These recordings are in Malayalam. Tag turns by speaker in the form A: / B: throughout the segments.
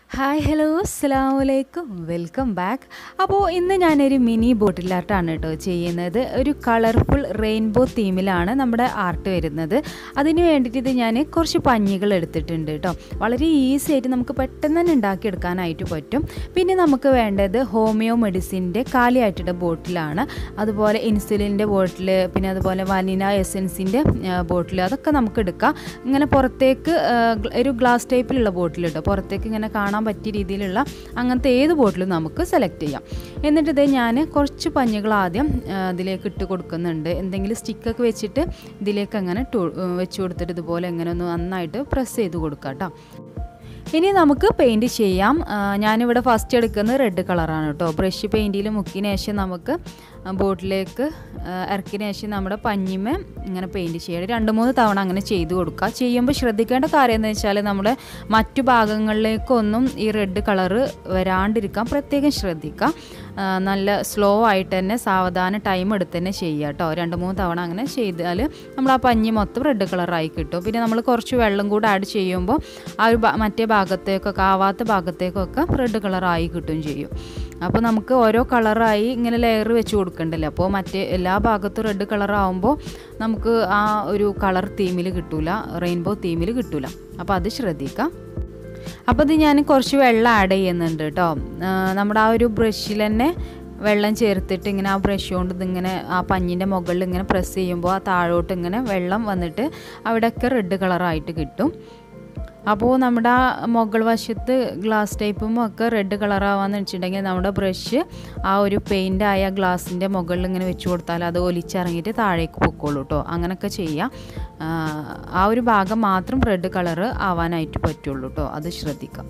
A: ഹായ് ഹലോ അസ്സാം വലൈക്കും വെൽക്കം ബാക്ക് അപ്പോൾ ഇന്ന് ഞാനൊരു മിനി ബോട്ടിൽ ആർട്ടാണ് കേട്ടോ ചെയ്യുന്നത് ഒരു കളർഫുൾ റെയിൻബോ തീമിലാണ് നമ്മുടെ ആർട്ട് വരുന്നത് അതിന് വേണ്ടിയിട്ട് ഇത് ഞാൻ കുറച്ച് പഞ്ഞികൾ എടുത്തിട്ടുണ്ട് കേട്ടോ വളരെ ഈസി ആയിട്ട് നമുക്ക് പെട്ടെന്ന് തന്നെ ഉണ്ടാക്കിയെടുക്കാനായിട്ട് പറ്റും പിന്നെ നമുക്ക് വേണ്ടത് ഹോമിയോ മെഡിസിൻ്റെ കാലിയായിട്ടുള്ള ബോട്ടിലാണ് അതുപോലെ ഇൻസുലിൻ്റെ ബോട്ടിൽ പിന്നെ അതുപോലെ വനില എസൻസിൻ്റെ ബോട്ടിൽ അതൊക്കെ നമുക്ക് എടുക്കാം ഇങ്ങനെ പുറത്തേക്ക് ആ, ഗ്ല- ഒരു ഗ്ലാസ് ടൈപ്പിലുള്ള ബോട്ടിൽ കേട്ടോ പുറത്തേക്ക് ഇങ്ങനെ കാണാൻ പറ്റിയ രീതിയിലുള്ള അങ്ങനത്തെ ഏത് ബോട്ടിലും നമുക്ക് സെലക്ട് ചെയ്യാം എന്നിട്ട് ഇത് ഞാൻ കുറച്ച് പഞ്ഞുകൾ ആദ്യം ആ, ഇതിലേക്ക് ഇട്ട് കൊടുക്കുന്നുണ്ട് എന്തെങ്കിലും സ്റ്റിക്കൊക്കെ വെച്ചിട്ട് ഇതിലേക്ക് അങ്ങനെ ഇട്ട് കൊ- വെച്ച് കൊടുത്തിട്ട് ഇതുപോലെ ഇങ്ങനെ ഒന്ന് നന്നായിട്ട് പ്രസ് ചെയ്ത് കൊടുക്കാം കേട്ടോ ഇനി നമുക്ക് പെയിൻറ് ചെയ്യാം ആ, ഞാനിവിടെ ഫസ്റ്റ് എടുക്കുന്നത് റെഡ് കളറാണ് കേട്ടോ ബ്രഷ് പെയിൻറ്റിൽ മുക്കിയതിന് ശേഷം നമുക്ക് ബോട്ടിലേക്ക് ഇറക്കിയതിന് ശേഷം നമ്മുടെ പഞ്ഞിമ ഇങ്ങനെ പെയിൻറ് ചെയ്യണം രണ്ട് മൂന്ന് തവണ അങ്ങനെ ചെയ്ത് കൊടുക്കുക ചെയ്യുമ്പോൾ ശ്രദ്ധിക്കേണ്ട കാര്യം എന്ന് വെച്ചാൽ നമ്മുടെ മറ്റു ഭാഗങ്ങളിലേക്കൊന്നും ഈ റെഡ് കളറ് വരാണ്ടിരിക്കാൻ പ്രത്യേകം ശ്രദ്ധിക്കുക ആ, നല്ല സ്ലോ ആയിട്ട് തന്നെ സാവധാനം ടൈം എടുത്ത് തന്നെ ചെയ്യുക കേട്ടോ രണ്ട് മൂന്ന് തവണ അങ്ങനെ ചെയ്താൽ നമ്മൾ ആ പഞ്ഞി മൊത്തം റെഡ് കളറായി കിട്ടും പിന്നെ നമ്മൾ കുറച്ച് വെള്ളം കൂടെ ആഡ് ചെയ്യുമ്പോൾ ആ ഒരു ഭാ- മറ്റേ ഭാഗത്തേക്കൊക്കെ ആവാത്ത ഭാഗത്തേക്കൊക്കെ റെഡ് കളറായി കിട്ടും ചെയ്യും അപ്പോൾ നമുക്ക് ഓരോ കളറായി ഇങ്ങനെ ലെയർ വെച്ച് കൊടുക്കണ്ടല്ലോ അപ്പോൾ മറ്റേ എല്ലാ ഭാഗത്തും റെഡ് കളറാവുമ്പോൾ നമുക്ക് ആ ഒരു കളർ തീമിൽ കിട്ടൂല റെയിൻബോ തീമിൽ കിട്ടൂല അപ്പോൾ അത് ശ്രദ്ധിക്കാം അപ്പോൾ ഇത് ഞാൻ കുറച്ച് വെള്ളം ആഡ് ചെയ്യുന്നുണ്ട് കേട്ടോ ആ, നമ്മുടെ ആ ഒരു ബ്രഷിൽ തന്നെ വെള്ളം ചേർത്തിട്ട് ഇങ്ങനെ ആ ബ്രഷ് കൊണ്ട് ഇതിങ്ങനെ ആ പഞ്ഞിൻ്റെ മുകളിൽ ഇങ്ങനെ പ്രസ് ചെയ്യുമ്പോൾ ആ താഴോട്ട് ഇങ്ങനെ വെള്ളം വന്നിട്ട് അവിടെയൊക്കെ റെഡ് കളറായിട്ട് കിട്ടും അപ്പോൾ നമ്മുടെ ആ മുകൾ വശത്ത് ഗ്ലാസ് ടൈപ്പും ഒക്കെ റെഡ് കളറാവാന്ന് വെച്ചിട്ടുണ്ടെങ്കിൽ നമ്മുടെ ബ്രഷ് ആ ഒരു പെയിൻ്റ് ആയ ഗ്ലാസിൻ്റെ മുകളിൽ ഇങ്ങനെ വെച്ച് കൊടുത്താൽ അത് ഒലിച്ചിറങ്ങിയിട്ട് താഴേക്ക് പൊക്കോളൂ കേട്ടോ അങ്ങനെയൊക്കെ ചെയ്യാം ആ, ആ ഒരു ഭാഗം മാത്രം റെഡ് കളറ് ആവാനായിട്ട് പറ്റുള്ളൂ കേട്ടോ അത് ശ്രദ്ധിക്കാം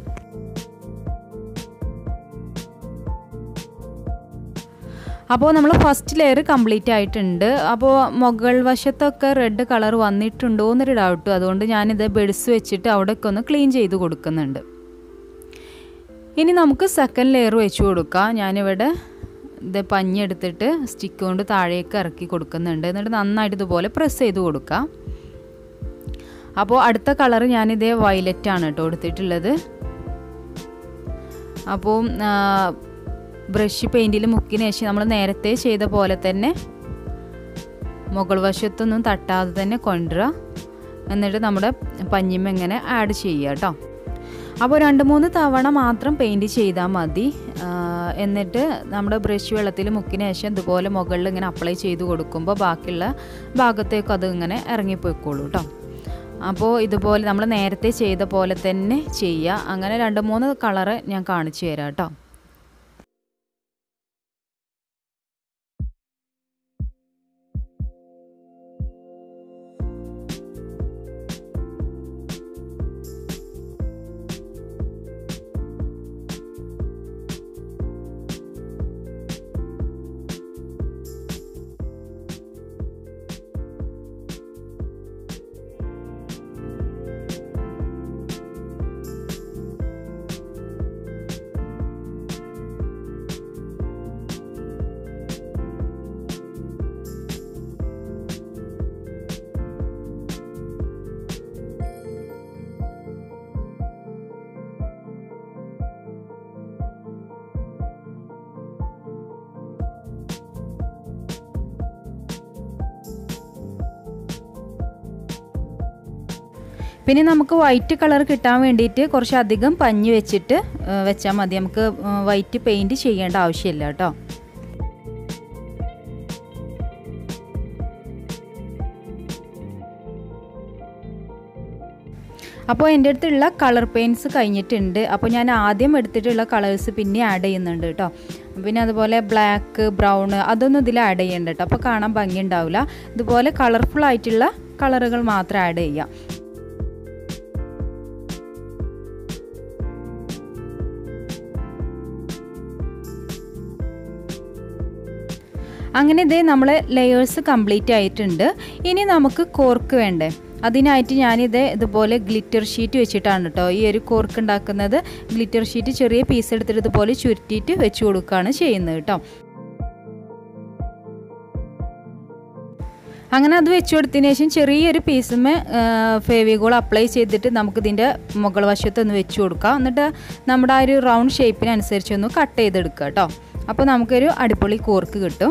A: അപ്പോൾ നമ്മൾ ഫസ്റ്റ് ലെയർ കംപ്ലീറ്റ് ആയിട്ടുണ്ട് അപ്പോൾ മുകൾ വശത്തൊക്കെ റെഡ് കളർ വന്നിട്ടുണ്ടോ എന്നൊരു ഡൗട്ട് അതുകൊണ്ട് ഞാനിത് ബെഡ്സ് വെച്ചിട്ട് അവിടെയൊക്കെ ഒന്ന് ക്ലീൻ ചെയ്ത് കൊടുക്കുന്നുണ്ട് ഇനി നമുക്ക് സെക്കൻഡ് ലെയർ വെച്ച് കൊടുക്കാം ഞാനിവിടെ ഇത് പഞ്ഞി എടുത്തിട്ട് സ്റ്റിക്ക് കൊണ്ട് താഴേക്ക് ഇറക്കി കൊടുക്കുന്നുണ്ട് എന്നിട്ട് നന്നായിട്ട് ഇതുപോലെ പ്രസ് ചെയ്ത് കൊടുക്കാം അപ്പോൾ അടുത്ത കളർ ഞാനിതേ വയലറ്റ് ആണ് കേട്ടോ എടുത്തിട്ടുള്ളത് അപ്പോൾ ബ്രഷ് പെയിൻറ്റിൽ മുക്കിന് ശേഷം നമ്മൾ നേരത്തെ ചെയ്ത പോലെ തന്നെ മുകൾ വശത്തൊന്നും തട്ടാതെ തന്നെ കൊണ്ടുവരിക എന്നിട്ട് നമ്മുടെ പഞ്ഞിമ ഇങ്ങനെ ആഡ് ചെയ്യുക കേട്ടോ അപ്പോൾ രണ്ട് മൂന്ന് തവണ മാത്രം പെയിൻറ്റ് ചെയ്താൽ മതി ആ, എന്നിട്ട് നമ്മുടെ ബ്രഷ് വെള്ളത്തിൽ മുക്കിന് ശേഷം ഇതുപോലെ മുകളിൽ ഇങ്ങനെ അപ്ലൈ ചെയ്ത് കൊടുക്കുമ്പോൾ ബാക്കിയുള്ള ഭാഗത്തേക്ക് അത് ഇങ്ങനെ ഇറങ്ങിപ്പോയിക്കോളൂ കേട്ടോ അപ്പോൾ ഇതുപോലെ നമ്മൾ നേരത്തെ ചെയ്ത പോലെ തന്നെ ചെയ്യുക അങ്ങനെ രണ്ട് മൂന്ന് കളറ് ഞാൻ കാണിച്ചു തരാം കേട്ടോ പിന്നെ നമുക്ക് വൈറ്റ് കളർ കിട്ടാൻ വേണ്ടിയിട്ട് കുറച്ചധികം പഞ്ഞി വെച്ചിട്ട് വെച്ചാൽ മതി നമുക്ക് വൈറ്റ് പെയിൻറ് ചെയ്യേണ്ട ആവശ്യമില്ല കേട്ടോ അപ്പോൾ എൻ്റെ അടുത്തുള്ള കളർ പെയിൻറ്റ്സ് കഴിഞ്ഞിട്ടുണ്ട് അപ്പോൾ ഞാൻ ആദ്യം എടുത്തിട്ടുള്ള കളേഴ്സ് പിന്നെ ആഡ് ചെയ്യുന്നുണ്ട് കേട്ടോ പിന്നെ അതുപോലെ ബ്ലാക്ക് ബ്രൗൺ അതൊന്നും ഇതിൽ ആഡ് ചെയ്യണ്ട കേട്ടോ അപ്പോൾ കാണാൻ ഭംഗി ഉണ്ടാവില്ല ഇതുപോലെ കളർഫുൾ ആയിട്ടുള്ള കളറുകൾ മാത്രം ആഡ് ചെയ്യാം അങ്ങനെ ഇതേ നമ്മൾ ലെയേഴ്സ് കംപ്ലീറ്റ് ആയിട്ടുണ്ട് ഇനി നമുക്ക് കോർക്ക് വേണ്ടേ അതിനായിട്ട് ഞാനിത് ഇതുപോലെ ഗ്ലിറ്റർ ഷീറ്റ് വെച്ചിട്ടാണ് കേട്ടോ ഈ ഒരു കോർക്ക് ഉണ്ടാക്കുന്നത് ഗ്ലിറ്റർ ഷീറ്റ് ചെറിയ പീസ് എടുത്തിട്ട് ഇതുപോലെ ചുരുട്ടിയിട്ട് വെച്ച് കൊടുക്കുകയാണ് ചെയ്യുന്നത് കേട്ടോ അങ്ങനെ അത് വെച്ച് കൊടുത്തതിന് ശേഷം ചെറിയൊരു പീസുമേ ഫേവിഗോൾ അപ്ലൈ ചെയ്തിട്ട് നമുക്കിതിൻ്റെ മുകൾ വശത്ത് ഒന്ന് വെച്ച് കൊടുക്കാം എന്നിട്ട് നമ്മുടെ ആ ഒരു റൗണ്ട് ഷേപ്പിനനുസരിച്ച് ഒന്ന് കട്ട് ചെയ്തെടുക്കുക കേട്ടോ അപ്പോൾ നമുക്കൊരു അടിപൊളി കോർക്ക് കിട്ടും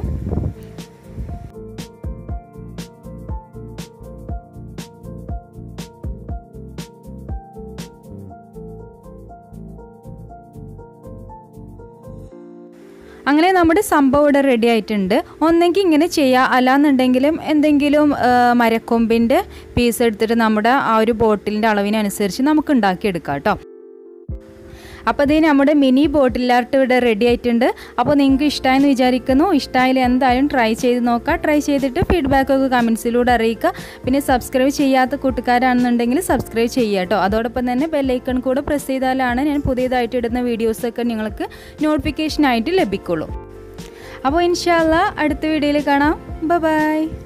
A: അങ്ങനെ നമ്മുടെ സംഭവം ഇവിടെ റെഡി ആയിട്ടുണ്ട് ഒന്നെങ്കിൽ ഇങ്ങനെ ചെയ്യാം അല്ലാന്നുണ്ടെങ്കിലും എന്തെങ്കിലും മരക്കൊമ്പിൻ്റെ പീസ് എടുത്തിട്ട് നമ്മുടെ ആ ഒരു ബോട്ടിലിൻ്റെ അളവിനനുസരിച്ച് നമുക്ക് ഉണ്ടാക്കിയെടുക്കാം കേട്ടോ അപ്പോൾ ഇത് നമ്മുടെ മിനി ബോട്ടിൽ ആർട്ട് ഇവിടെ റെഡി ആയിട്ടുണ്ട് അപ്പോൾ നിങ്ങൾക്ക് ഇഷ്ടമായെന്ന് വിചാരിക്കുന്നു ഇഷ്ടമായാലും എന്തായാലും ട്രൈ ചെയ്ത് നോക്കുക ട്രൈ ചെയ്തിട്ട് ഫീഡ്ബാക്കൊക്കെ കമൻസിലൂടെ അറിയിക്കുക പിന്നെ സബ്സ്ക്രൈബ് ചെയ്യാത്ത കൂട്ടുകാരാണെന്നുണ്ടെങ്കിൽ സബ്സ്ക്രൈബ് ചെയ്യുക കേട്ടോ അതോടൊപ്പം തന്നെ ബെല്ലൈക്കൺ കൂടെ പ്രസ് ചെയ്താലാണ് ഞാൻ പുതിയതായിട്ട് ഇടുന്ന വീഡിയോസൊക്കെ നിങ്ങൾക്ക് നോട്ടിഫിക്കേഷനായിട്ട് ലഭിക്കുള്ളൂ അപ്പോൾ ഇൻഷാല്ല അടുത്ത വീഡിയോയിൽ കാണാം ബൈ